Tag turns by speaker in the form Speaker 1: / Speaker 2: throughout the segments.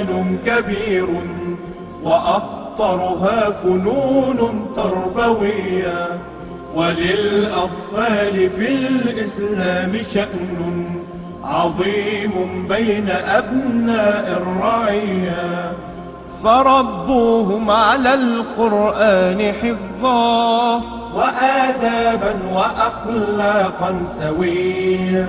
Speaker 1: بيان كبير وأخطرها فنون تربوية وللأطفال في الإسلام شأن عظيم بين أبناء الرعية فربوهم على القرآن حفظا وآدابا وأخلاقا سويا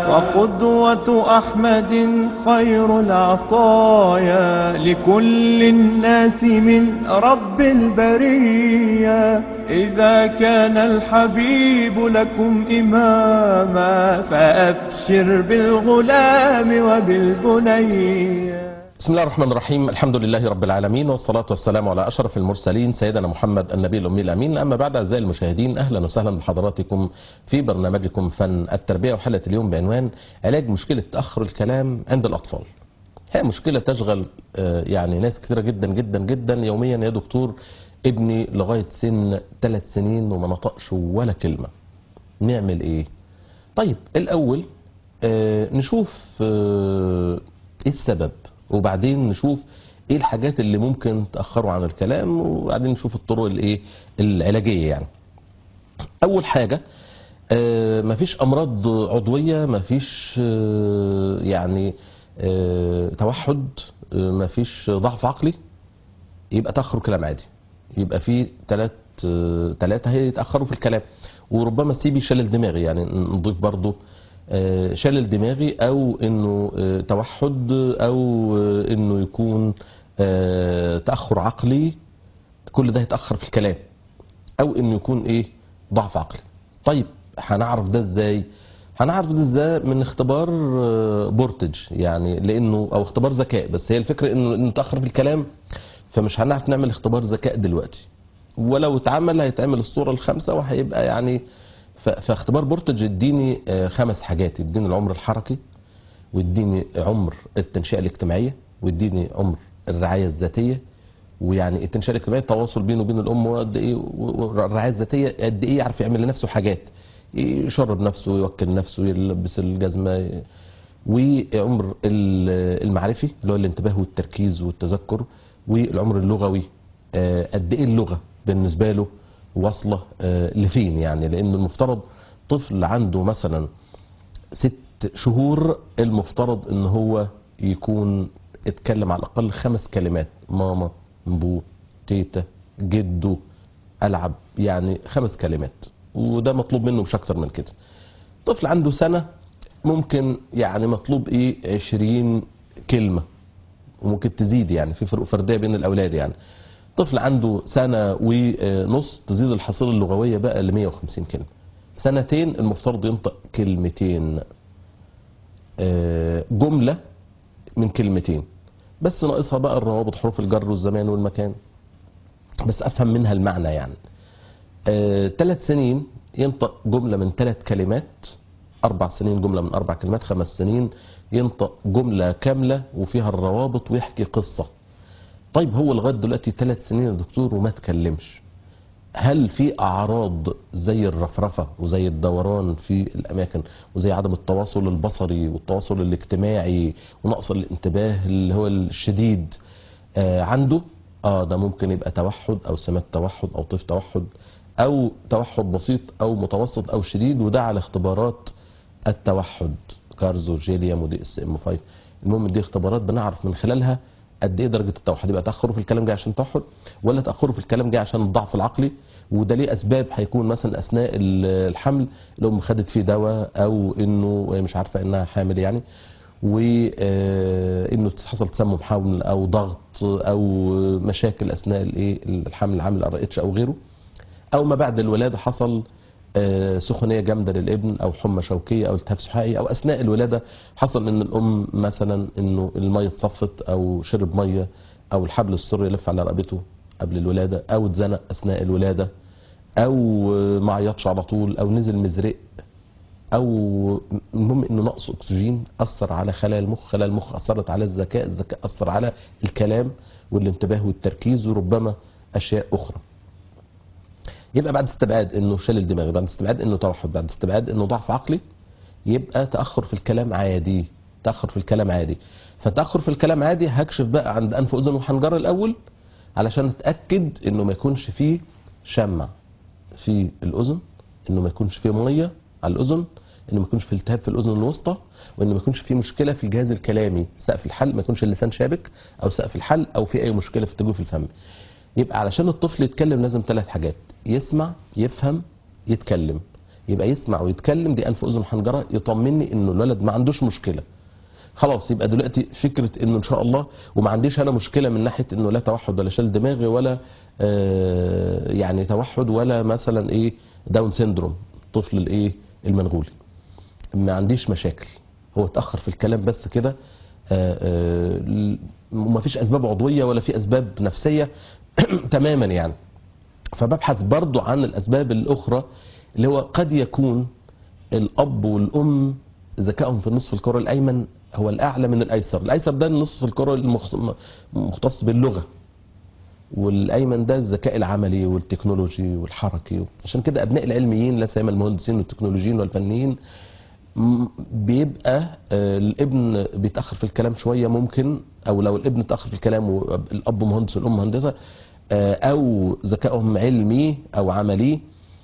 Speaker 1: وقدوة أحمد خير العطايا لكل الناس من رب البرية إذا كان الحبيب لكم إماما فأبشر بالغلام وبالبنية
Speaker 2: بسم الله الرحمن الرحيم الحمد لله رب العالمين والصلاة والسلام على أشرف المرسلين سيدنا محمد النبي الأمي الأمين أما بعد أعزائي المشاهدين أهلا وسهلا بحضراتكم في برنامجكم فن التربية وحلقة اليوم بعنوان علاج مشكلة تأخر الكلام عند الأطفال هي مشكلة تشغل آه، يعني ناس كثيرة جدا جدا جدا يوميا يا دكتور ابني لغاية سن ثلاث سنين وما نطقش ولا كلمة نعمل ايه طيب الأول آه، نشوف آه، ايه السبب وبعدين نشوف ايه الحاجات اللي ممكن تأخره عن الكلام وبعدين نشوف الطرق الايه العلاجية يعني اول حاجة آه، مفيش امراض عضوية مفيش آه، يعني آه، توحد آه، مفيش ضعف عقلي يبقى تأخر كلام عادي يبقى في ثلاث ثلاثة هيتأخروا في الكلام وربما سيبي شلل دماغي يعني نضيف برضو آه، شلل دماغي او انه آه، توحد او آه، انه يكون آه، تأخر عقلي كل ده يتأخر في الكلام او انه يكون ايه ضعف عقلي طيب هنعرف ده ازاي هنعرف ده ازاي من اختبار آه، بورتج يعني لانه او اختبار ذكاء بس هي الفكره انه انه تاخر في الكلام فمش هنعرف نعمل اختبار ذكاء دلوقتي ولو اتعمل هيتعمل الصوره الخامسه وهيبقى يعني ف- فاختبار بورتج يديني آه، خمس حاجات يديني العمر الحركي ويديني عمر التنشئه الاجتماعيه ويديني عمر الرعايه الذاتيه ويعني التنشئه الاجتماعيه التواصل بينه وبين الام وقد ايه والرعايه الذاتيه قد ايه يعرف يعمل لنفسه حاجات يشرب نفسه يوكل نفسه يلبس الجزمه وعمر ال- المعرفي اللي هو الانتباه والتركيز والتذكر والعمر اللغوي آه، قد ايه اللغه بالنسبه له واصله آه، لفين يعني لان المفترض طفل عنده مثلا ست شهور المفترض ان هو يكون اتكلم على الاقل خمس كلمات ماما بو تيتا جدو العب يعني خمس كلمات وده مطلوب منه مش اكتر من كده طفل عنده سنه ممكن يعني مطلوب ايه 20 كلمه وممكن تزيد يعني في فروق فرديه بين الاولاد يعني طفل عنده سنه ونص تزيد الحصيله اللغويه بقى ل 150 كلمه سنتين المفترض ينطق كلمتين آه، جمله من كلمتين بس ناقصها بقى الروابط حروف الجر والزمان والمكان بس افهم منها المعنى يعني ثلاث سنين ينطق جملة من ثلاث كلمات أربع سنين جملة من أربع كلمات خمس سنين ينطق جملة كاملة وفيها الروابط ويحكي قصة طيب هو لغاية دلوقتي ثلاث سنين يا دكتور وما تكلمش هل في أعراض زي الرفرفة وزي الدوران في الأماكن وزي عدم التواصل البصري والتواصل الاجتماعي ونقص الانتباه اللي هو الشديد آه عنده اه ده ممكن يبقى توحد او سمات توحد او طيف توحد او توحد بسيط او متوسط او شديد وده على اختبارات التوحد كارزو جيليام ودي اس ام 5 المهم دي اختبارات بنعرف من خلالها قد ايه درجه التوحد يبقى تاخره في الكلام جاي عشان توحد ولا تاخره في الكلام جاي عشان الضعف العقلي وده ليه اسباب هيكون مثلا اثناء ال- الحمل الام خدت فيه دواء او انه مش عارفه انها حامل يعني وانه حصل تسمم حمل او ضغط او مشاكل اثناء الايه الحمل العامل ار اتش او غيره او ما بعد الولاده حصل آه، سخونيه جامده للابن او حمى شوكيه او التهاب سحائي او اثناء الولاده حصل ان الام مثلا انه الميه اتصفت او شرب ميه او الحبل السري يلف على رقبته قبل الولاده او اتزنق اثناء الولاده او آه، ما عيطش على طول او نزل مزرق او المهم انه نقص اكسجين اثر على خلايا المخ خلايا المخ اثرت على الذكاء الذكاء اثر على الكلام والانتباه والتركيز وربما اشياء اخرى يبقى بعد استبعاد انه شلل دماغي بعد استبعاد انه توحد بعد استبعاد انه ضعف عقلي يبقى تاخر في الكلام عادي تاخر في الكلام عادي فتاخر في الكلام عادي هكشف بقى عند انف اذن وحنجره الاول علشان اتاكد انه ما يكونش فيه شمع في الاذن انه ما يكونش فيه ميه على الاذن انه ما يكونش فيه التهاب في الاذن الوسطى وانه ما يكونش فيه مشكله في الجهاز الكلامي سقف الحلق ما يكونش اللسان شابك او سقف الحلق او في اي مشكله في تجويف الفم يبقى علشان الطفل يتكلم لازم ثلاث حاجات يسمع يفهم يتكلم يبقى يسمع ويتكلم دي انف اذن حنجره يطمني انه الولد ما عندوش مشكله خلاص يبقى دلوقتي فكره انه ان شاء الله وما عنديش انا مشكله من ناحيه انه لا توحد ولا شل دماغي ولا آه يعني توحد ولا مثلا ايه داون سيندروم الطفل الايه المنغولي ما عنديش مشاكل هو اتاخر في الكلام بس كده آه، آه، وما فيش اسباب عضويه ولا في اسباب نفسيه تماما يعني فببحث برضو عن الاسباب الاخرى اللي هو قد يكون الاب والام ذكائهم في النصف الكرة الايمن هو الاعلى من الايسر الايسر ده النصف الكرة المخ- المختص باللغه والايمن ده الذكاء العملي والتكنولوجي والحركي عشان كده ابناء العلميين لا سيما المهندسين والتكنولوجيين والفنيين م- بيبقى آه، الابن بيتاخر في الكلام شويه ممكن او لو الابن اتاخر في الكلام والاب مهندس والام مهندسه آه، او ذكائهم علمي او عملي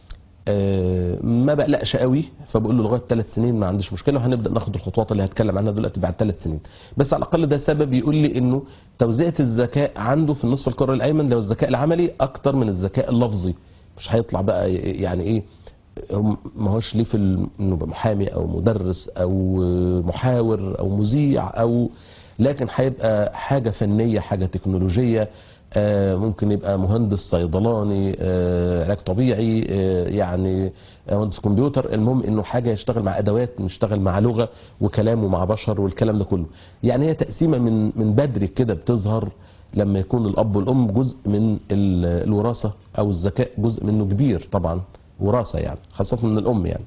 Speaker 2: آه، ما بقلقش قوي فبقول له لغايه ثلاث سنين ما عنديش مشكله وهنبدا ناخد الخطوات اللي هتكلم عنها دلوقتي بعد ثلاث سنين بس على الاقل ده سبب يقول لي انه توزيعه الذكاء عنده في النصف الكرة الايمن لو الذكاء العملي اكتر من الذكاء اللفظي مش هيطلع بقى يعني ايه هم- ما هوش ليه في ال- انه يبقى محامي او مدرس او محاور او مذيع او لكن هيبقى حاجه فنيه حاجه تكنولوجيه آه، ممكن يبقى مهندس صيدلاني آه، علاج طبيعي آه، يعني آه، مهندس كمبيوتر المهم انه حاجه يشتغل مع ادوات يشتغل مع لغه وكلام ومع بشر والكلام ده كله يعني هي تقسيمه من من بدري كده بتظهر لما يكون الاب والام جزء من ال- الوراثه او الذكاء جزء منه كبير طبعا وراثه يعني خاصه من الام يعني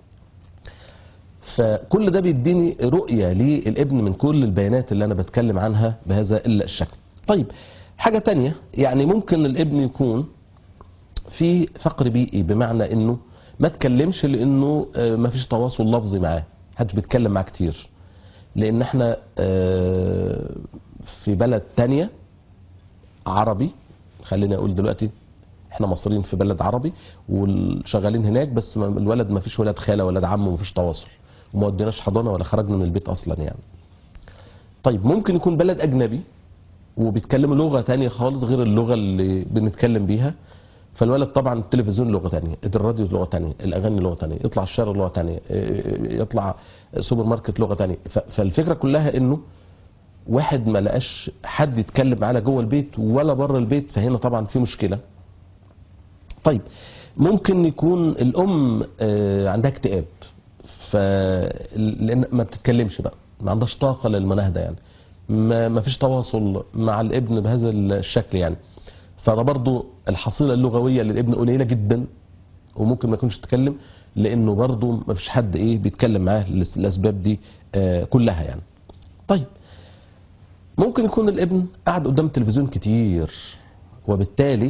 Speaker 2: فكل ده بيديني رؤية للابن من كل البيانات اللي أنا بتكلم عنها بهذا الشكل طيب حاجة تانية يعني ممكن الابن يكون في فقر بيئي بمعنى انه ما تكلمش لانه آه، ما فيش تواصل لفظي معاه محدش بيتكلم معاه كتير لان احنا آه، في بلد تانية عربي خليني اقول دلوقتي احنا مصريين في بلد عربي وشغالين هناك بس ما- الولد ما فيش ولاد خاله ولاد عم وما فيش تواصل وما وديناش حضانه ولا خرجنا من البيت اصلا يعني طيب ممكن يكون بلد اجنبي وبيتكلموا لغه تانية خالص غير اللغه اللي بنتكلم بيها فالولد طبعا التلفزيون لغه تانية الراديو لغه تانية الاغاني لغه تانية يطلع الشارع لغه تانية إيه، يطلع سوبر ماركت لغه تانية ف- فالفكره كلها انه واحد ما لقاش حد يتكلم معاه لا جوه البيت ولا بره البيت فهنا طبعا في مشكله طيب ممكن يكون الام آه، عندها اكتئاب ف لان ما بتتكلمش بقى ما عندهاش طاقه للمناهده يعني ما ما فيش تواصل مع الابن بهذا الشكل يعني فده برضو الحصيله اللغويه للابن قليله جدا وممكن ما يكونش يتكلم لانه برضو ما فيش حد ايه بيتكلم معاه لس- الاسباب دي آه، كلها يعني طيب ممكن يكون الابن قاعد قدام التلفزيون كتير وبالتالي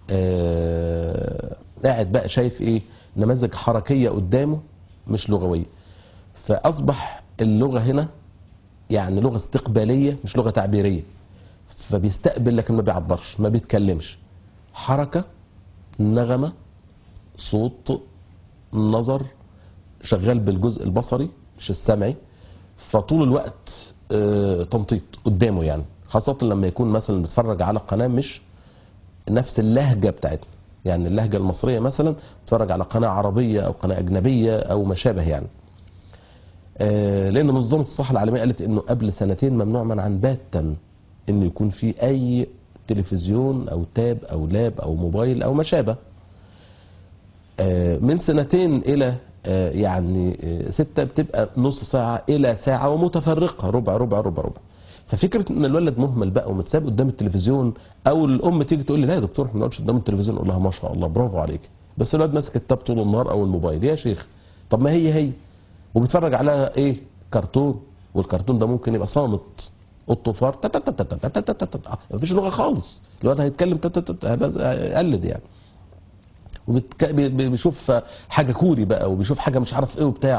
Speaker 2: آه قاعد بقى شايف ايه نماذج حركية قدامه مش لغوية فأصبح اللغة هنا يعني لغة استقبالية مش لغة تعبيرية فبيستقبل لكن ما بيعبرش ما بيتكلمش حركة نغمة صوت نظر شغال بالجزء البصري مش السمعي فطول الوقت آه، تنطيط قدامه يعني خاصة لما يكون مثلا بيتفرج على قناة مش نفس اللهجة بتاعتنا يعني اللهجة المصرية مثلا بتفرج على قناة عربية أو قناة أجنبية أو ما شابه يعني آه، لأن منظمة الصحة العالمية قالت إنه قبل سنتين ممنوع منعا باتا إنه يكون في أي تلفزيون أو تاب أو لاب أو موبايل أو ما شابه آه، من سنتين إلى آه، يعني آه، ستة بتبقى نص ساعة إلى ساعة ومتفرقة ربع ربع ربع ربع ففكرة إن الولد مهمل بقى ومتساب قدام التلفزيون أو الأم تيجي تقول لي لا يا دكتور احنا ما بنقعدش قدام التلفزيون أقول لها ما شاء الله برافو عليك بس الولد ماسك التاب طول النهار أو الموبايل يا شيخ طب ما هي هي وبيتفرج على إيه كرتون والكرتون ده ممكن يبقى صامت قطه فار تا- تا- تا- تا- تا- تا- تا- تا- تا- تا. مفيش لغة خالص الولد هيتكلم تا- تا- تا- تا- هيبقى- هيقلد يعني وبيتك... بي- بي- بيشوف حاجه كوري بقى وبيشوف حاجه مش عارف ايه وبتاع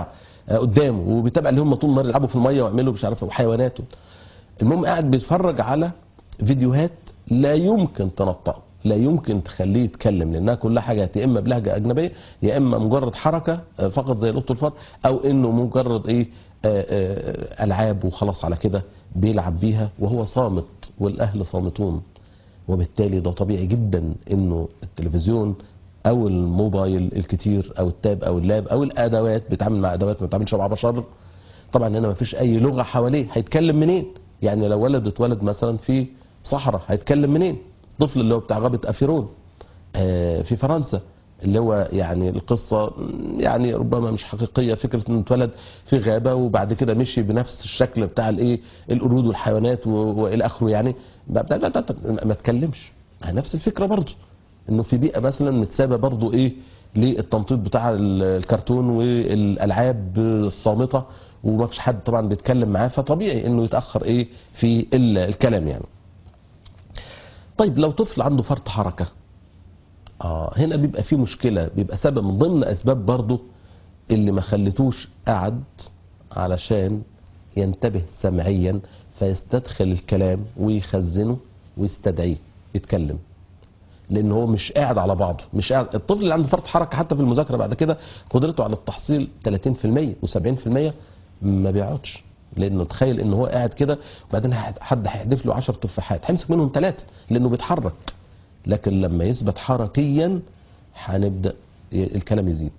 Speaker 2: آه، قدامه وبيتابع اللي هم طول النهار يلعبوا في الميه ويعملوا مش عارف وحيوانات المهم قاعد بيتفرج على فيديوهات لا يمكن تنطقه لا يمكن تخليه يتكلم لانها كلها حاجات يا اما بلهجه اجنبيه يا اما مجرد حركه آه، فقط زي القط والفار او انه مجرد ايه آه، آه، العاب وخلاص على كده بيلعب بيها وهو صامت والاهل صامتون وبالتالي ده طبيعي جدا انه التلفزيون او الموبايل الكتير او التاب او اللاب او الادوات بيتعامل مع ادوات ما بيتعاملش مع بشر طبعا هنا ما فيش اي لغه حواليه هيتكلم منين يعني لو ولد اتولد مثلا في صحراء هيتكلم منين طفل اللي هو بتاع غابه افيرون آه، في فرنسا اللي هو يعني القصة يعني ربما مش حقيقية فكرة انه اتولد في غابة وبعد كده مشي بنفس الشكل بتاع الايه القرود والحيوانات و- والى اخره يعني ما ما- ما- ما- ما اتكلمش ما هي نفس الفكرة برضه انه في بيئة مثلا متسابة برضه ايه للتنطيط بتاع ال- الكرتون والالعاب الصامتة وما فيش حد طبعا بيتكلم معاه فطبيعي انه يتاخر ايه في ال- الكلام يعني طيب لو طفل عنده فرط حركه اه هنا بيبقى في مشكله بيبقى سبب من ضمن اسباب برضه اللي ما خلتوش قعد علشان ينتبه سمعيا فيستدخل الكلام ويخزنه ويستدعيه يتكلم لان هو مش قاعد على بعضه مش قاعد الطفل اللي عنده فرط حركه حتى في المذاكره بعد كده قدرته على التحصيل 30% و70% ما بيقعدش لانه تخيل ان هو قاعد كده وبعدين حد هيحدف له 10 تفاحات هيمسك منهم ثلاثه لانه بيتحرك لكن لما يثبت حركيا هنبدا ي- الكلام يزيد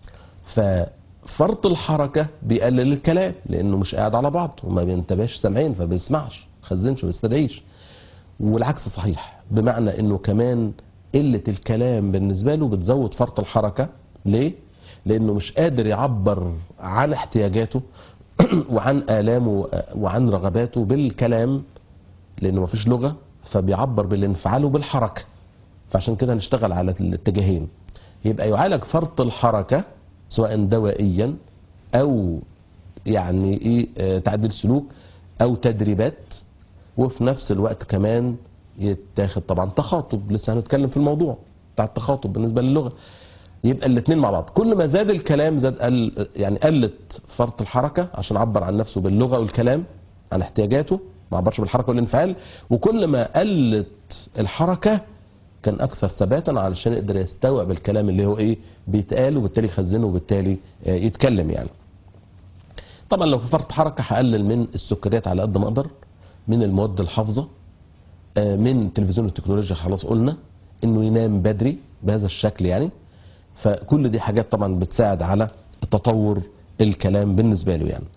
Speaker 2: ففرط الحركه بيقلل الكلام لانه مش قاعد على بعض وما بينتبهش سامعين فبيسمعش ما خزنش ما بيستدعيش والعكس صحيح بمعنى انه كمان قله الكلام بالنسبه له بتزود فرط الحركه ليه لانه مش قادر يعبر عن احتياجاته وعن الامه وعن رغباته بالكلام لانه مفيش لغه فبيعبر بالانفعال وبالحركه فعشان كده نشتغل على الاتجاهين يبقى يعالج فرط الحركه سواء دوائيا او يعني ايه آه، تعديل سلوك او تدريبات وفي نفس الوقت كمان يتاخد طبعا تخاطب لسه هنتكلم في الموضوع بتاع التخاطب بالنسبه للغه يبقى الاثنين مع بعض كل ما زاد الكلام زاد قل يعني قلت فرط الحركه عشان عبر عن نفسه باللغه والكلام عن احتياجاته ما عبرش بالحركه والانفعال وكل ما قلت الحركه كان اكثر ثباتا علشان يقدر يستوعب الكلام اللي هو ايه بيتقال وبالتالي يخزنه وبالتالي آه، يتكلم يعني طبعا لو في فرط حركه هقلل من السكريات على قد ما اقدر من المواد الحافظه آه، من تلفزيون التكنولوجيا خلاص قلنا انه ينام بدري بهذا الشكل يعني فكل دي حاجات طبعا بتساعد على تطور الكلام بالنسبه له يعني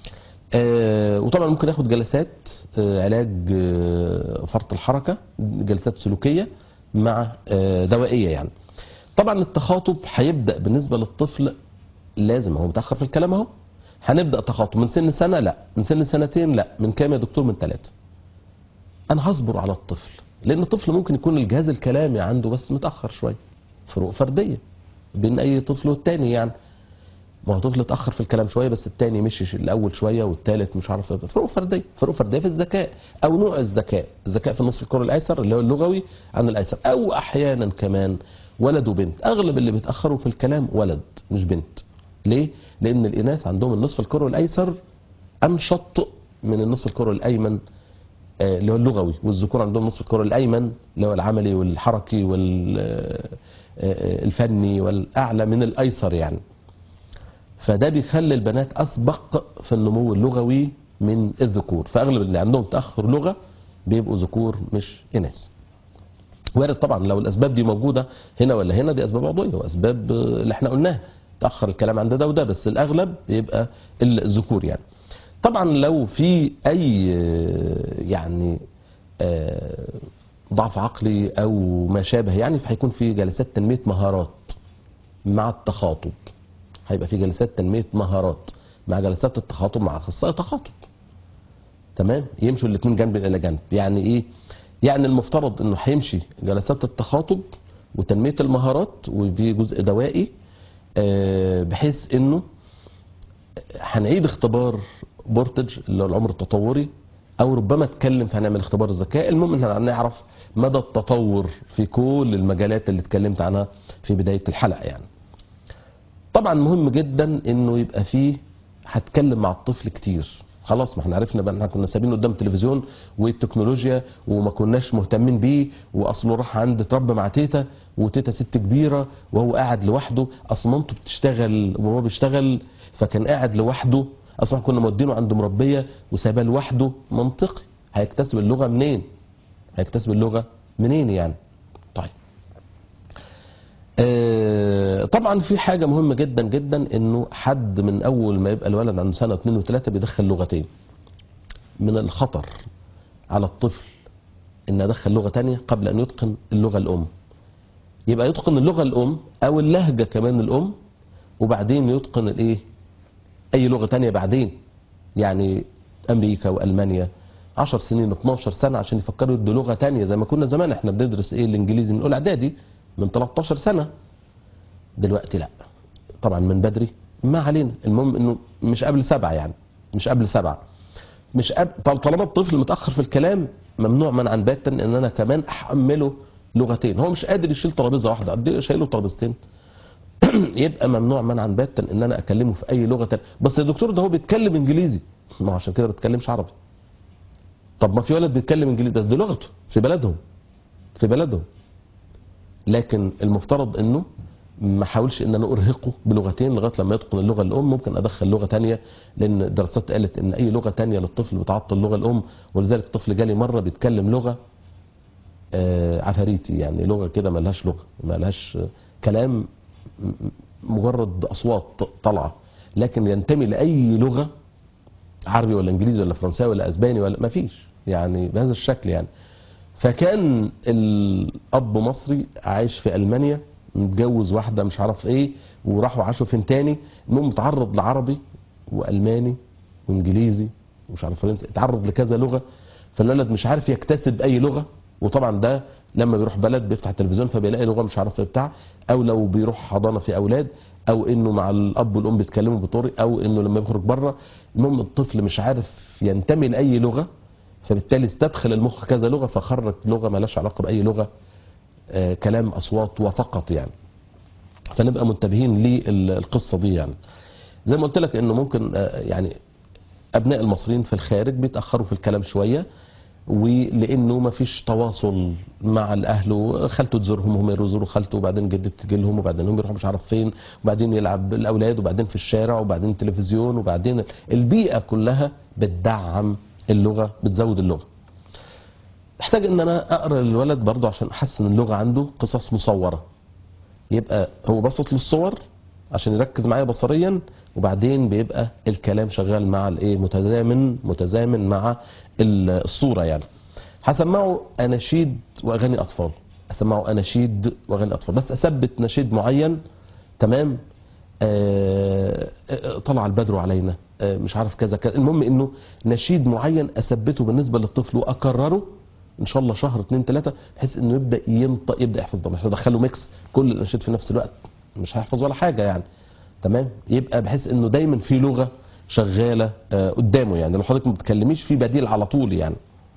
Speaker 2: آه، وطبعا ممكن ياخد جلسات آه، علاج آه، فرط الحركه جلسات سلوكيه مع آه، دوائيه يعني طبعا التخاطب هيبدا بالنسبه للطفل لازم هو متاخر في الكلام اهو هنبدا تخاطب من سن سنه لا من سن سنتين لا من كام يا دكتور من ثلاثه انا هصبر على الطفل لان الطفل ممكن يكون الجهاز الكلامي عنده بس متاخر شويه فروق فرديه بين اي طفل والتاني يعني ما هو طفل اتاخر في الكلام شويه بس التاني مشي الاول شويه والتالت مش عارف إيه. فروق فرديه فروق فرديه في الذكاء او نوع الذكاء الذكاء في النصف الكرة الايسر اللي هو اللغوي عن الايسر او احيانا كمان ولد وبنت اغلب اللي بيتاخروا في الكلام ولد مش بنت ليه لان الاناث عندهم النصف الكرة الايسر انشط من النصف الكرة الايمن آه، اللي هو اللغوي والذكور عندهم نصف الكرة الايمن اللي هو العملي والحركي والفني والاعلى من الايسر يعني فده بيخلي البنات اسبق في النمو اللغوي من الذكور فاغلب اللي عندهم تاخر لغه بيبقوا ذكور مش اناث وارد طبعا لو الاسباب دي موجوده هنا ولا هنا دي اسباب عضويه واسباب آه، اللي احنا قلناها تاخر الكلام عند ده وده بس الاغلب بيبقى الذكور يعني طبعا لو في اي آه، يعني آه، ضعف عقلي او ما شابه يعني فهيكون في جلسات تنميه مهارات مع التخاطب هيبقى في جلسات تنميه مهارات مع جلسات التخاطب مع اخصائي تخاطب تمام يمشوا الاثنين جنب الى جنب يعني ايه يعني المفترض انه هيمشي جلسات التخاطب وتنميه المهارات وفي جزء دوائي آه، بحيث انه هنعيد اختبار بورتج اللي هو العمر التطوري او ربما اتكلم فهنعمل اختبار الذكاء المهم ان احنا نعرف مدى التطور في كل المجالات اللي اتكلمت عنها في بدايه الحلقه يعني طبعا مهم جدا انه يبقى فيه هتكلم مع الطفل كتير خلاص ما احنا عرفنا بقى ان احنا كنا سايبينه قدام التلفزيون والتكنولوجيا وما كناش مهتمين بيه واصله راح عند اتربى مع تيتا وتيتا ست كبيره وهو قاعد لوحده اصل مامته بتشتغل وهو بيشتغل فكان قاعد لوحده اصلا كنا مودينه عند مربيه وسايباه لوحده منطقي هيكتسب اللغه منين؟ هيكتسب اللغه منين يعني؟ طيب آه، طبعا في حاجة مهمة جدا جدا انه حد من اول ما يبقى الولد عنده سنة واثنين وثلاثة بيدخل لغتين من الخطر على الطفل ان ادخل لغة تانية قبل ان يتقن اللغة الام يبقى يتقن اللغة الام او اللهجة كمان الام وبعدين يتقن الايه اي لغة تانية بعدين يعني امريكا والمانيا 10 سنين 12 سنة عشان يفكروا يدوا لغة تانية زي ما كنا زمان احنا بندرس ايه الانجليزي من اولى اعدادي من 13 سنة دلوقتي لا طبعا من بدري ما علينا المهم انه مش قبل سبعة يعني مش قبل سبعة مش قبل طل- طالما الطفل متأخر في الكلام ممنوع منعا باتا ان انا كمان احمله لغتين هو مش قادر يشيل ترابيزة واحدة قد ايه شايله ترابيزتين يبقى ممنوع منعا باتا ان انا اكلمه في اي لغة تانية بس يا دكتور ده هو بيتكلم انجليزي ما هو عشان كده ما بيتكلمش عربي طب ما في ولد بيتكلم انجليزي ده دي لغته في بلدهم في بلدهم لكن المفترض انه ما احاولش ان انا ارهقه بلغتين لغايه لما يتقن اللغه الام ممكن ادخل لغه تانية لان الدراسات قالت ان اي لغه تانية للطفل بتعطل اللغه الام ولذلك الطفل جالي مره بيتكلم لغه آه، عفاريتي يعني لغه كده ملهاش لغه ملهاش آه، كلام م- مجرد اصوات طالعه لكن ينتمي لاي لغه عربي ولا انجليزي ولا فرنساوي ولا اسباني ولا ما فيش يعني بهذا الشكل يعني فكان الاب مصري عايش في المانيا متجوز واحده مش عارف ايه وراحوا عاشوا فين تاني المهم اتعرض لعربي والماني وانجليزي ومش عارف فرنسي اتعرض لكذا لغه فالولد مش عارف يكتسب اي لغه وطبعا ده لما بيروح بلد بيفتح التلفزيون فبيلاقي لغه مش عارف ايه بتاع او لو بيروح حضانه في اولاد او انه مع الاب والام بيتكلموا بطري او انه لما بيخرج بره المهم الطفل مش عارف ينتمي لاي لغه فبالتالي استدخل المخ كذا لغه فخرج لغه مالهاش علاقه باي لغه آه، كلام اصوات وفقط يعني فنبقى منتبهين للقصه دي يعني زي ما قلت لك انه ممكن آه، يعني ابناء المصريين في الخارج بيتاخروا في الكلام شويه ولانه ما فيش تواصل مع الاهل وخالته تزورهم هم يزوروا خالته وبعدين جدته تجي لهم وبعدين هم يروحوا مش عارف فين وبعدين يلعب الاولاد وبعدين في الشارع وبعدين التلفزيون وبعدين البيئه كلها بتدعم اللغه بتزود اللغه محتاج ان انا اقرا للولد برضه عشان احسن اللغه عنده قصص مصوره يبقى هو باصص للصور عشان يركز معايا بصريا وبعدين بيبقى الكلام شغال مع الايه متزامن متزامن مع ال- الصوره يعني هسمعه اناشيد واغاني اطفال اسمعه اناشيد واغاني اطفال بس اثبت نشيد معين تمام آه آه، طلع البدر علينا آه مش عارف كذا كذا المهم انه نشيد معين اثبته بالنسبه للطفل واكرره ان شاء الله شهر اتنين تلاته بحيث انه يبدا ينطق يبدا يحفظ طبعا احنا ندخله ميكس كل الاناشيد في نفس الوقت مش هيحفظ ولا حاجه يعني تمام يبقى بحيث انه دايما في لغه شغاله آه قدامه يعني لو حضرتك ما بتكلميش في بديل على طول يعني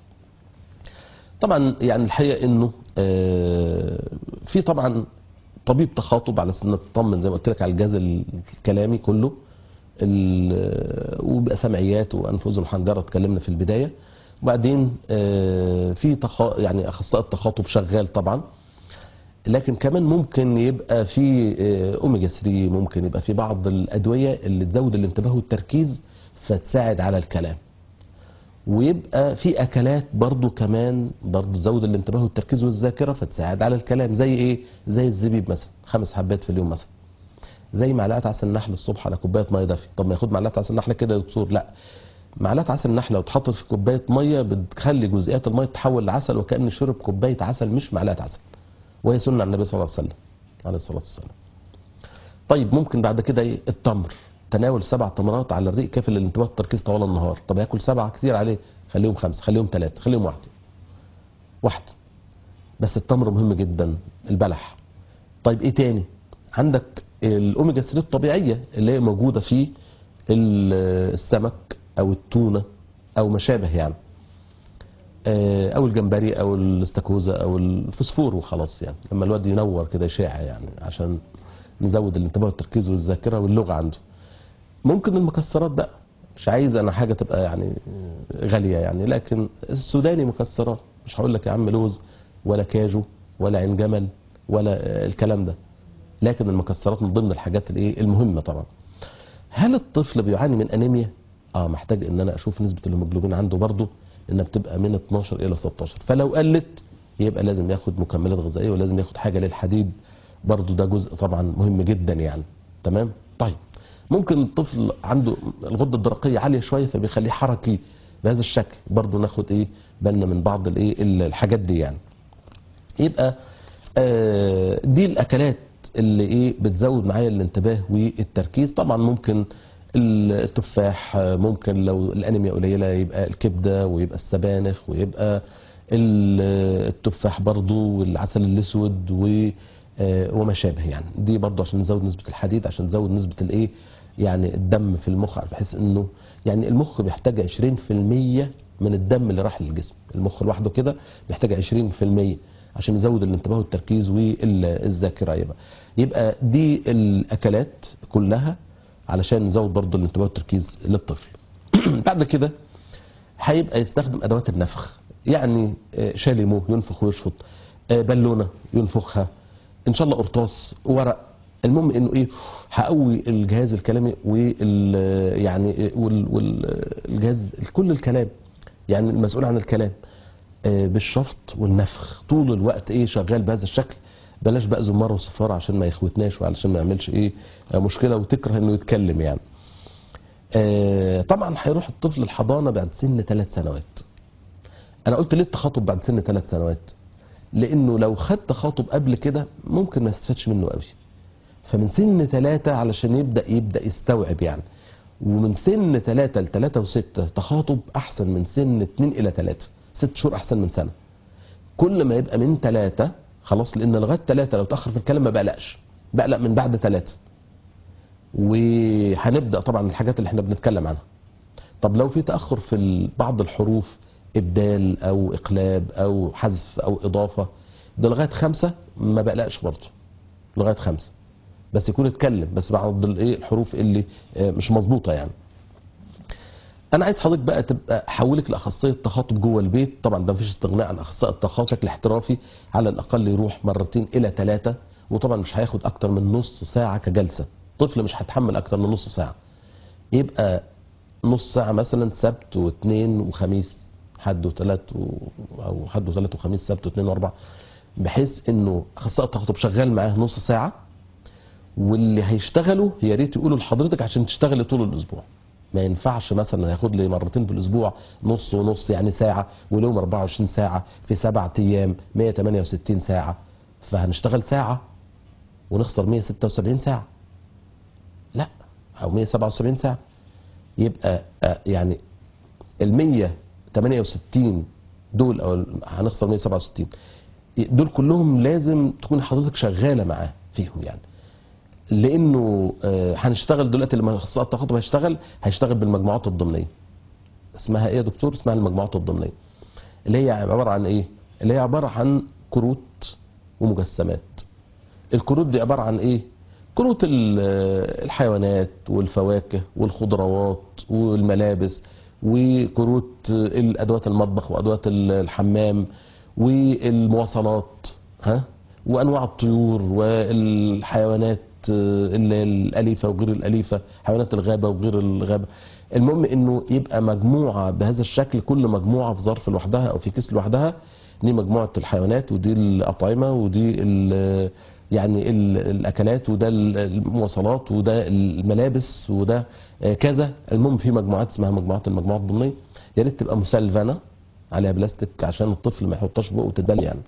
Speaker 2: طبعا يعني الحقيقه انه آه، في طبعا طبيب تخاطب على سن تطمن زي ما قلت لك على الجهاز الكلامي كله ال- وبقى سمعيات وانف اذن وحنجره اتكلمنا في البدايه وبعدين آه، في تخا... يعني اخصائي التخاطب شغال طبعا لكن كمان ممكن يبقى في آه، اوميجا 3 ممكن يبقى في بعض الادويه اللي تزود الانتباه والتركيز فتساعد على الكلام ويبقى في اكلات برضو كمان برضو تزود الانتباه والتركيز والذاكره فتساعد على الكلام زي ايه زي الزبيب مثلا خمس حبات في اليوم مثلا زي معلقه عسل نحل الصبح على كوبايه ميه دافيه طب ما ياخد معلقه عسل نحله كده يا دكتور لا معلقه عسل نحله لو اتحطت في كوبايه ميه بتخلي جزيئات الميه تتحول لعسل وكأن شرب كوبايه عسل مش معلقه عسل وهي سنه عن النبي صلى الله عليه وسلم عليه الصلاه والسلام طيب ممكن بعد كده ايه التمر تناول سبع تمرات على الريق كافي للانتباه والتركيز طوال النهار طب ياكل سبعه كتير عليه خليهم خمسه خليهم ثلاثه خليهم واحده واحده بس التمر مهم جدا البلح طيب ايه تاني عندك الاوميجا 3 الطبيعيه اللي هي موجوده في ال- السمك او التونه او ما شابه يعني آه، او الجمبري او الاستاكوزا او الفوسفور وخلاص يعني لما الواد ينور كده يشع يعني عشان نزود الانتباه والتركيز والذاكره واللغه عنده ممكن المكسرات بقى مش عايز انا حاجه تبقى يعني غاليه يعني لكن السوداني مكسرات مش هقول لك يا عم لوز ولا كاجو ولا عين جمل ولا الكلام ده لكن المكسرات من ضمن الحاجات الايه المهمه طبعا هل الطفل بيعاني من انيميا اه محتاج ان انا اشوف نسبه الهيموجلوبين عنده برضه انها بتبقى من 12 الى 16 فلو قلت يبقى لازم ياخد مكملات غذائيه ولازم ياخد حاجه للحديد برضه ده جزء طبعا مهم جدا يعني تمام طيب ممكن الطفل عنده الغده الدرقيه عاليه شويه فبيخليه حركي بهذا الشكل برضه ناخد ايه بالنا من بعض الايه الحاجات دي يعني يبقى آه دي الاكلات اللي ايه بتزود معايا الانتباه والتركيز طبعا ممكن التفاح ممكن لو الانيميا قليله يبقى الكبده ويبقى السبانخ ويبقى التفاح برضو والعسل الاسود و وما شابه يعني دي برضو عشان نزود نسبه الحديد عشان نزود نسبه الايه يعني الدم في المخ بحيث انه يعني المخ بيحتاج 20% من الدم اللي راح للجسم المخ لوحده كده بيحتاج 20% عشان يزود الانتباه والتركيز والذاكره يبقى يبقى دي الاكلات كلها علشان نزود برضه الانتباه والتركيز للطفل بعد كده هيبقى يستخدم ادوات النفخ يعني شاليمو ينفخ ويشفط بالونه ينفخها ان شاء الله قرطاس ورق المهم انه ايه هقوي الجهاز الكلامي وال يعني والجهاز كل الكلام يعني المسؤول عن الكلام بالشفط والنفخ طول الوقت ايه شغال بهذا الشكل بلاش بقى زمار وصفاره عشان ما يخوتناش وعلشان ما يعملش ايه مشكله وتكره انه يتكلم يعني آه طبعا هيروح الطفل الحضانه بعد سن ثلاث سنوات انا قلت ليه التخاطب بعد سن ثلاث سنوات لانه لو خد تخاطب قبل كده ممكن ما يستفادش منه قوي فمن سن ثلاثة علشان يبدا يبدا يستوعب يعني ومن سن ثلاثة لثلاثة وستة تخاطب احسن من سن اتنين الى ثلاثة ست شهور احسن من سنه كل ما يبقى من ثلاثة خلاص لان لغايه ثلاثة لو تاخر في الكلام ما بقلقش بقلق من بعد ثلاثة وهنبدا طبعا الحاجات اللي احنا بنتكلم عنها طب لو في تاخر في بعض الحروف ابدال او اقلاب او حذف او اضافه ده لغايه خمسة ما بقلقش برضه لغايه خمسة بس يكون اتكلم بس بعض الايه الحروف اللي مش مظبوطه يعني انا عايز حضرتك بقى تبقى حولك لاخصائي التخاطب جوه البيت طبعا ده مفيش استغناء عن اخصائي التخاطب بشكل احترافي على الاقل يروح مرتين الى ثلاثه وطبعا مش هياخد اكتر من نص ساعه كجلسه طفل مش هيتحمل اكتر من نص ساعه يبقى نص ساعه مثلا سبت واثنين وخميس حد وثلاث و... او حد وثلاث وخميس سبت واثنين واربع بحيث انه اخصائي التخاطب شغال معاه نص ساعه واللي هيشتغلوا يا ريت يقولوا لحضرتك عشان تشتغلي طول الاسبوع ما ينفعش مثلا هياخد لي مرتين في الاسبوع نص ونص يعني ساعه واليوم 24 ساعه في سبعة ايام 168 ساعه فهنشتغل ساعه ونخسر 176 ساعه لا او 177 ساعه يبقى يعني ال 168 دول او هنخسر 167 دول كلهم لازم تكون حضرتك شغاله معاه فيهم يعني لانه هنشتغل دلوقتي لما اخصائي التخاطب هيشتغل هيشتغل بالمجموعات الضمنيه اسمها ايه يا دكتور اسمها المجموعات الضمنيه اللي هي عباره عن ايه اللي هي عباره عن كروت ومجسمات الكروت دي عباره عن ايه كروت الحيوانات والفواكه والخضروات والملابس وكروت الادوات المطبخ وادوات الحمام والمواصلات ها وانواع الطيور والحيوانات الاليفه وغير الاليفه حيوانات الغابه وغير الغابه المهم انه يبقى مجموعه بهذا الشكل كل مجموعه في ظرف لوحدها او في كيس لوحدها دي مجموعه الحيوانات ودي الاطعمه ودي ال يعني ال الاكلات وده المواصلات وده الملابس وده كذا المهم في مجموعات اسمها مجموعات المجموعات الضمنيه يا ريت تبقى مسلفنه عليها بلاستيك عشان الطفل ما يحطهاش في بقه وتتبل يعني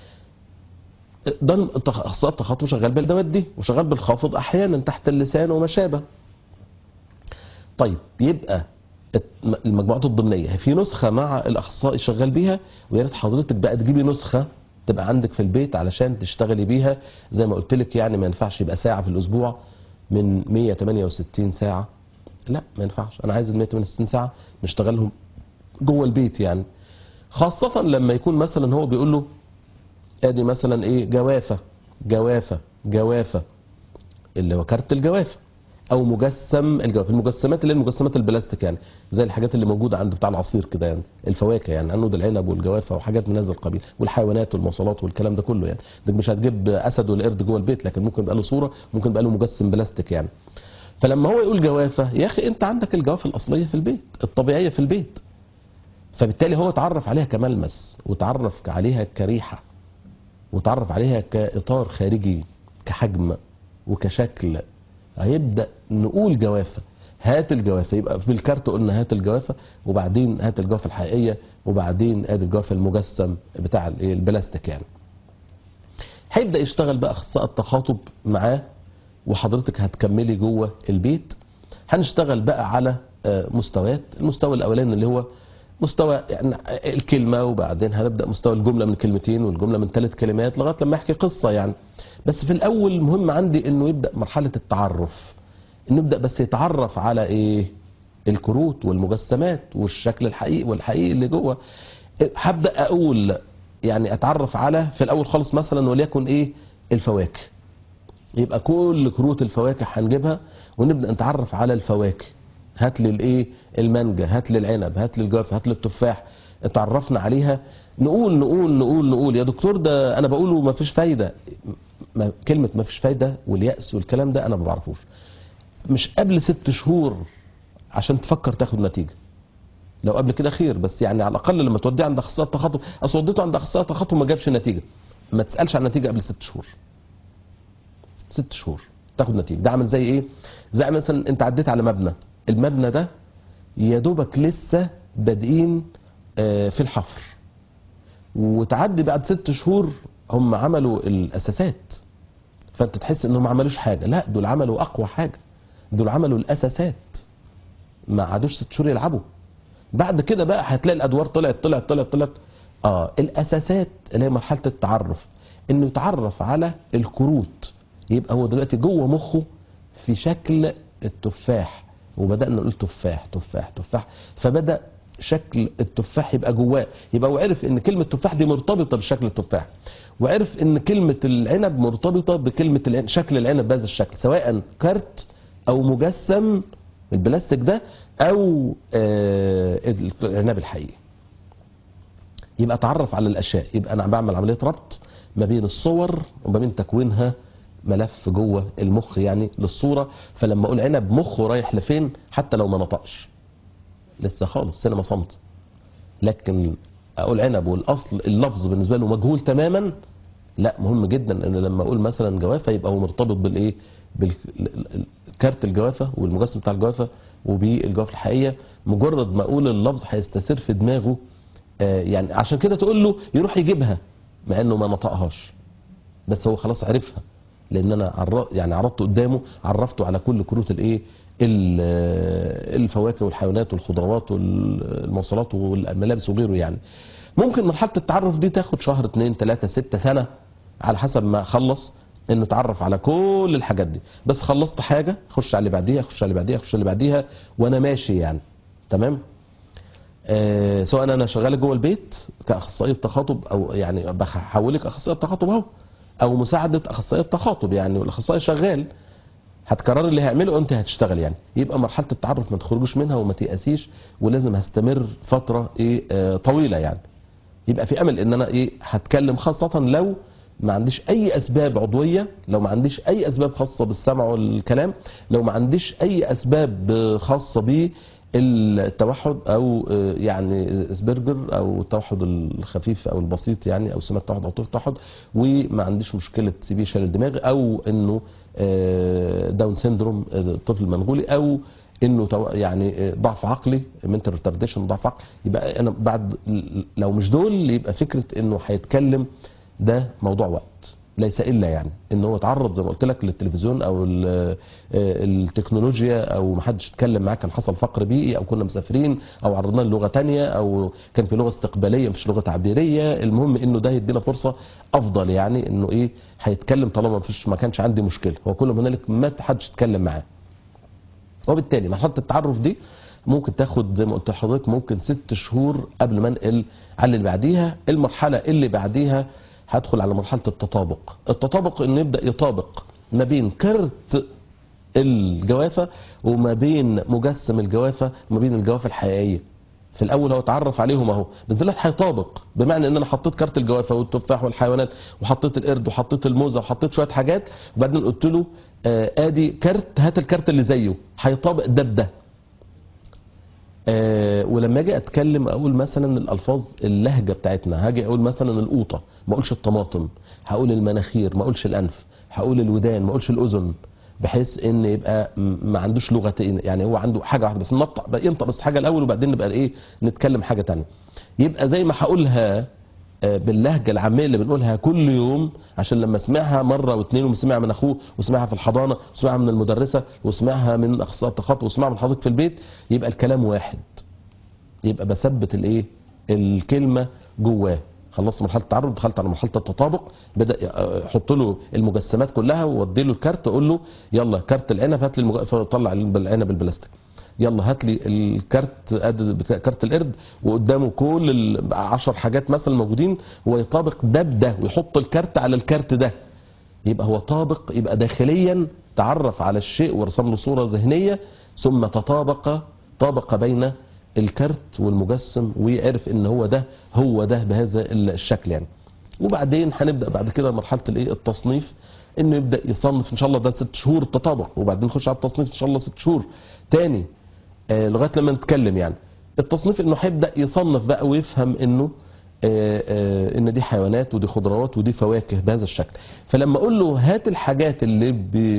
Speaker 2: ده اخصائي التخاطب شغال بالادوات دي وشغال بالخافض احيانا تحت اللسان وما شابه طيب يبقى المجموعات الضمنيه في نسخه مع الاخصائي شغال بيها ويا ريت حضرتك بقى تجيبي نسخه تبقى عندك في البيت علشان تشتغلي بيها زي ما قلت لك يعني ما ينفعش يبقى ساعه في الاسبوع من 168 ساعه لا ما ينفعش انا عايز ال 168 ساعه نشتغلهم جوه البيت يعني خاصه لما يكون مثلا هو بيقول له ادي مثلا ايه جوافه جوافه جوافه اللي هو كارت الجوافه او مجسم الجوافه المجسمات اللي هي المجسمات البلاستيك يعني زي الحاجات اللي موجوده عند بتاع العصير كده يعني الفواكه يعني عنود العنب والجوافه وحاجات من هذا القبيل والحيوانات والمواصلات والكلام ده كله يعني ده مش هتجيب اسد ولا قرد جوه البيت لكن ممكن يبقى له صوره ممكن يبقى له مجسم بلاستيك يعني فلما هو يقول جوافه يا اخي انت عندك الجوافه الاصليه في البيت الطبيعيه في البيت فبالتالي هو اتعرف عليها كملمس وتعرف عليها كريحه وتعرف عليها كاطار خارجي كحجم وكشكل هيبدا نقول جوافه هات الجوافه يبقى في الكارت قلنا هات الجوافه وبعدين هات الجوافه الحقيقيه وبعدين ادي الجوافه المجسم بتاع الايه البلاستيك يعني هيبدا يشتغل بقى اخصائي التخاطب معاه وحضرتك هتكملي جوه البيت هنشتغل بقى على آه، مستويات المستوى الاولاني اللي هو مستوى يعني الكلمه وبعدين هنبدا مستوى الجمله من كلمتين والجمله من ثلاث كلمات لغايه لما احكي قصه يعني بس في الاول مهم عندي انه يبدا مرحله التعرف انه يبدا بس يتعرف على ايه الكروت والمجسمات والشكل الحقيقي والحقيقي اللي جوه هبدا اقول يعني اتعرف على في الاول خالص مثلا وليكن ايه الفواكه يبقى كل كروت الفواكه هنجيبها ونبدا نتعرف على الفواكه هات لي الايه المانجا هات لي العنب هات لي الجوافه هات لي التفاح اتعرفنا عليها نقول نقول نقول نقول يا دكتور ده انا بقوله ما فيش فايده ما كلمه ما فيش فايده والياس والكلام ده انا ما بعرفوش مش قبل ست شهور عشان تفكر تاخد نتيجه لو قبل كده خير بس يعني على الاقل لما توديه عند اخصائي التخاطب اصل وديته عند اخصائي التخاطب ما جابش نتيجه ما تسالش عن النتيجه قبل ست شهور ست شهور تاخد نتيجه ده عامل زي ايه زي مثلا انت عديت على مبنى المبنى ده يا دوبك لسه بادئين آه، في الحفر وتعدي بعد ست شهور هم عملوا الاساسات فانت تحس انهم ما عملوش حاجه لا دول عملوا اقوى حاجه دول عملوا الاساسات ما عادوش ست شهور يلعبوا بعد كده بقى هتلاقي الادوار طلعت طلعت طلعت طلعت اه الاساسات اللي هي مرحله التعرف انه يتعرف على الكروت يبقى هو دلوقتي جوه مخه في شكل التفاح وبدانا نقول تفاح تفاح تفاح فبدا شكل التفاح يبقى جواه يبقى هو عرف ان كلمه تفاح دي مرتبطه بشكل التفاح وعرف ان كلمه العنب مرتبطه بكلمه العنب شكل العنب بهذا الشكل سواء كارت او مجسم البلاستيك ده او آه العنب الحقيقي يبقى اتعرف على الاشياء يبقى انا بعمل عمليه ربط ما بين الصور وما بين تكوينها ملف جوه المخ يعني للصوره فلما اقول عنب مخه رايح لفين حتى لو ما نطقش لسه خالص سينما صمت لكن اقول عنب والاصل اللفظ بالنسبه له مجهول تماما لا مهم جدا ان لما اقول مثلا جوافه يبقى هو مرتبط بالايه بالكارت الجوافه والمجسم بتاع الجوافه وبالجوافه الحقيقيه مجرد ما اقول اللفظ هيستثير في دماغه آه يعني عشان كده تقول له يروح يجيبها مع انه ما نطقهاش بس هو خلاص عرفها لان انا عر... يعني عرضت قدامه عرفته على كل كروت الايه ال- الفواكه والحيوانات والخضروات والمواصلات والملابس وغيره يعني ممكن مرحله التعرف دي تاخد شهر اتنين تلاته ستة سنه على حسب ما خلص انه اتعرف على كل الحاجات دي بس خلصت حاجه خش على اللي بعديها خش على اللي بعديها خش على اللي بعديها وانا ماشي يعني تمام آه سواء انا شغال جوه البيت كاخصائي التخاطب او يعني بحولك اخصائي التخاطب اهو او مساعده اخصائي التخاطب يعني والاخصائي شغال هتكرر اللي هيعمله انت هتشتغل يعني يبقى مرحله التعرف ما تخرجوش منها وما تيأسيش ولازم هستمر فتره ايه آه طويله يعني يبقى في امل ان انا ايه هتكلم خاصه لو ما عنديش اي اسباب عضويه لو ما عنديش اي اسباب خاصه بالسمع والكلام لو ما عنديش اي اسباب خاصه ب التوحد او آه، يعني اسبرجر او التوحد الخفيف او البسيط يعني او سمات توحد او طيف توحد وما عنديش مشكله سي بي شلل دماغ او انه آه، داون سيندروم آه، الطفل المنغولي او انه تو- يعني آه، ضعف عقلي منتال ريتارديشن ضعف عقلي يبقى انا بعد لو مش دول يبقى فكره انه هيتكلم ده موضوع وقت ليس الا يعني ان هو اتعرض زي ما قلت لك للتلفزيون او ال- آه، التكنولوجيا او ما حدش اتكلم معاه كان حصل فقر بيئي او كنا مسافرين او عرضناه للغه تانية او كان في لغه استقباليه مش لغه تعبيريه المهم انه ده يدينا فرصه افضل يعني انه ايه هيتكلم طالما ما فيش ما كانش عندي مشكله هو كل ما هنالك ما حدش اتكلم معاه وبالتالي مرحله التعرف دي ممكن تاخد زي ما قلت لحضرتك ممكن ست شهور قبل ما انقل على اللي بعديها المرحله اللي بعديها هدخل على مرحله التطابق التطابق انه يبدا يطابق ما بين كارت الجوافه وما بين مجسم الجوافه وما بين الجوافه الحقيقيه في الاول هو اتعرف عليهم اهو بس دلوقتي هيطابق بمعنى ان انا حطيت كارت الجوافه والتفاح والحيوانات وحطيت القرد وحطيت الموزه وحطيت شويه حاجات وبعدين قلت له آه ادي كارت هات الكارت اللي زيه هيطابق ده بده آه ولما اجي اتكلم اقول مثلا الالفاظ اللهجه بتاعتنا هاجي اقول مثلا القوطه ما اقولش الطماطم هقول المناخير ما اقولش الانف هقول الودان ما اقولش الاذن بحيث ان يبقى م- ما عندوش لغتين يعني هو عنده حاجه واحده بس نطق بقى ينطق بس حاجه الاول وبعدين نبقى ايه نتكلم حاجه تانية يبقى زي ما هقولها آه، باللهجه العاميه اللي بنقولها كل يوم عشان لما اسمعها مره واثنين وسمعها من اخوه وسمعها في الحضانه وسمعها من المدرسه وسمعها من اخصائي التخاطب وسمعها من حضرتك في البيت يبقى الكلام واحد يبقى بثبت الايه الكلمه جواه خلصت مرحله التعرف دخلت على مرحله التطابق بدا احط له المجسمات كلها وادي له الكارت اقول له يلا كارت العنب هات لي المج... فطلع العنب البلاستيك يلا هات لي الكارت قد بتاع كارت القرد وقدامه كل العشر حاجات مثلا موجودين هو يطابق ده بده ويحط الكارت على الكارت ده يبقى هو طابق يبقى داخليا تعرف على الشيء ورسم له صوره ذهنيه ثم تطابق طابق بين الكارت والمجسم ويعرف ان هو ده هو ده بهذا الشكل يعني وبعدين هنبدا بعد كده مرحله الايه التصنيف انه يبدا يصنف ان شاء الله ده ست شهور التطابق وبعدين نخش على التصنيف ان شاء الله ست شهور تاني آه لغايه لما نتكلم يعني التصنيف انه هيبدا يصنف بقى ويفهم انه آه آه ان دي حيوانات ودي خضروات ودي فواكه بهذا الشكل فلما اقول له هات الحاجات اللي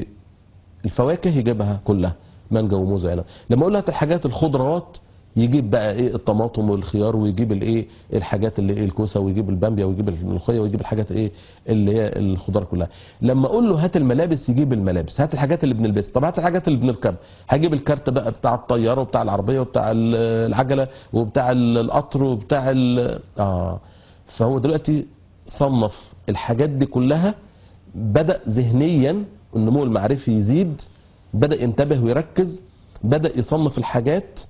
Speaker 2: بالفواكه يجيبها كلها مانجا وموز وعنب لما اقول له هات الحاجات الخضروات يجيب بقى ايه الطماطم والخيار ويجيب الايه الحاجات اللي ايه الكوسه ويجيب الباميه ويجيب الملوخيه ويجيب الحاجات ايه اللي هي الخضار كلها لما اقول له هات الملابس يجيب الملابس هات الحاجات اللي بنلبسها طب هات الحاجات اللي بنركبها هجيب الكارت بقى بتاع الطياره وبتاع العربيه وبتاع العجله وبتاع القطر وبتاع ال- اه فهو دلوقتي صنف الحاجات دي كلها بدا ذهنيا النمو المعرفي يزيد بدا ينتبه ويركز بدا يصنف الحاجات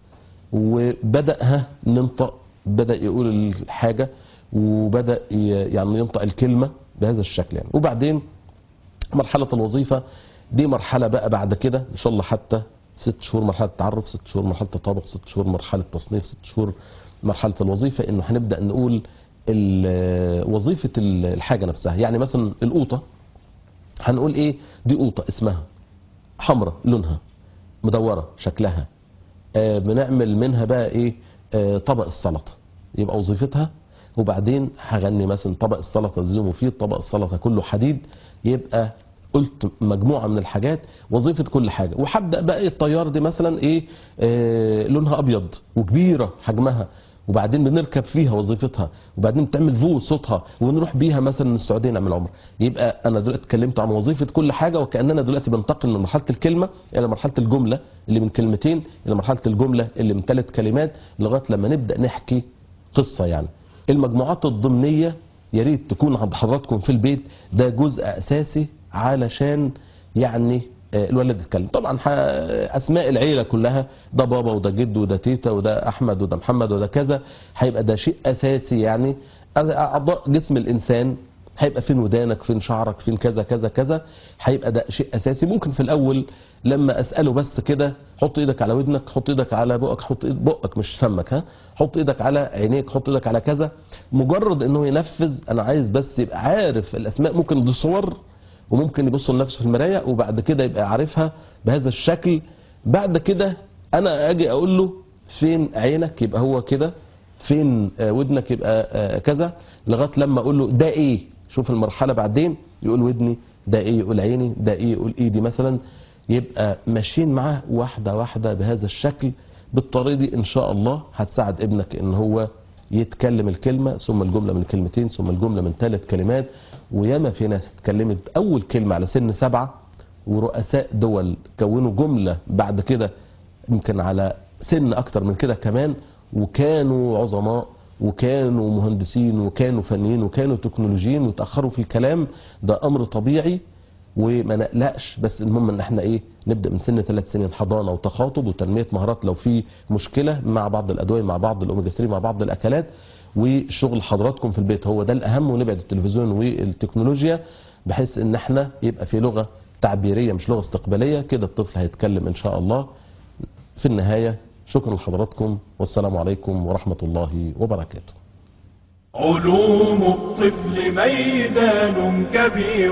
Speaker 2: وبدا ها ننطق بدا يقول الحاجه وبدا ي- يعني ينطق الكلمه بهذا الشكل يعني وبعدين مرحله الوظيفه دي مرحله بقى بعد كده ان شاء الله حتى ست شهور مرحله تعرف ست شهور مرحله تطابق ست شهور مرحله تصنيف ست شهور مرحله الوظيفه انه هنبدا نقول ال- وظيفه ال- الحاجه نفسها يعني مثلا القوطه هنقول ايه دي قوطه اسمها حمراء لونها مدوره شكلها آه، بنعمل منها بقى ايه آه، طبق السلطه يبقى وظيفتها وبعدين هغني مثلا طبق السلطه زي مفيد طبق السلطه كله حديد يبقى قلت مجموعه من الحاجات وظيفه كل حاجه وهبدا بقى إيه الطيار دي مثلا ايه آه لونها ابيض وكبيره حجمها وبعدين بنركب فيها وظيفتها وبعدين بتعمل فو صوتها ونروح بيها مثلا السعوديه نعمل عمره يبقى انا دلوقتي اتكلمت عن وظيفه كل حاجه وكاننا دلوقتي بنتقل من مرحله الكلمه الى مرحله الجمله اللي من كلمتين الى مرحله الجمله اللي من ثلاث كلمات لغايه لما نبدا نحكي قصه يعني المجموعات الضمنيه يا ريت تكون عند حضراتكم في البيت ده جزء اساسي علشان يعني آه، الولد يتكلم طبعا ح- اسماء العيله كلها ده بابا وده جد وده تيتا وده احمد وده محمد وده كذا هيبقى ده شيء اساسي يعني اعضاء جسم الانسان هيبقى فين ودانك فين شعرك فين كذا كذا كذا هيبقى ده شيء اساسي ممكن في الاول لما اساله بس كده حط ايدك على ودنك حط ايدك على بقك حط ايد بقك مش فمك ها حط ايدك على عينيك حط ايدك على كذا مجرد انه ينفذ انا عايز بس يبقى عارف الاسماء ممكن دي صور وممكن يبص لنفسه في المرايه وبعد كده يبقى عارفها بهذا الشكل بعد كده انا اجي اقول له فين عينك يبقى هو كده فين آه، ودنك يبقى آه، كذا لغايه لما اقول له ده ايه شوف المرحله بعدين يقول ودني ده ايه يقول عيني ده ايه يقول ايدي مثلا يبقى ماشيين معاه واحده واحده بهذا الشكل بالطريقه دي ان شاء الله هتساعد ابنك ان هو يتكلم الكلمه ثم الجمله من كلمتين ثم الجمله من ثلاث كلمات وياما في ناس اتكلمت اول كلمه على سن سبعه ورؤساء دول كونوا جمله بعد كده يمكن على سن اكتر من كده كمان وكانوا عظماء وكانوا مهندسين وكانوا فنيين وكانوا تكنولوجيين وتاخروا في الكلام ده امر طبيعي وما نقلقش بس المهم ان احنا ايه نبدا من سن ثلاث سنين حضانه وتخاطب وتنميه مهارات لو في مشكله مع بعض الادويه مع بعض الاوميجا 3 مع بعض الاكلات وشغل حضراتكم في البيت هو ده الاهم ونبعد التلفزيون والتكنولوجيا بحيث ان احنا يبقى في لغه تعبيرية مش لغة استقبالية كده الطفل هيتكلم إن شاء الله في النهاية شكرا لحضراتكم والسلام عليكم ورحمة الله وبركاته
Speaker 1: علوم الطفل ميدان كبير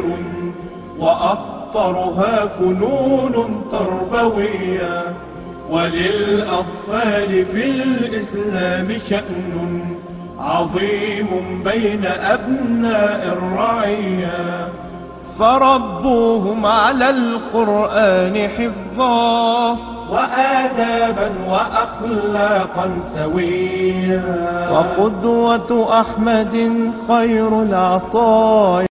Speaker 1: وأخطرها فنون تربوية وللأطفال في الإسلام شأن عظيم بين أبناء الرعية فربوهم على القرآن حفظا وآدابا وأخلاقا سويا وقدوة أحمد خير العطايا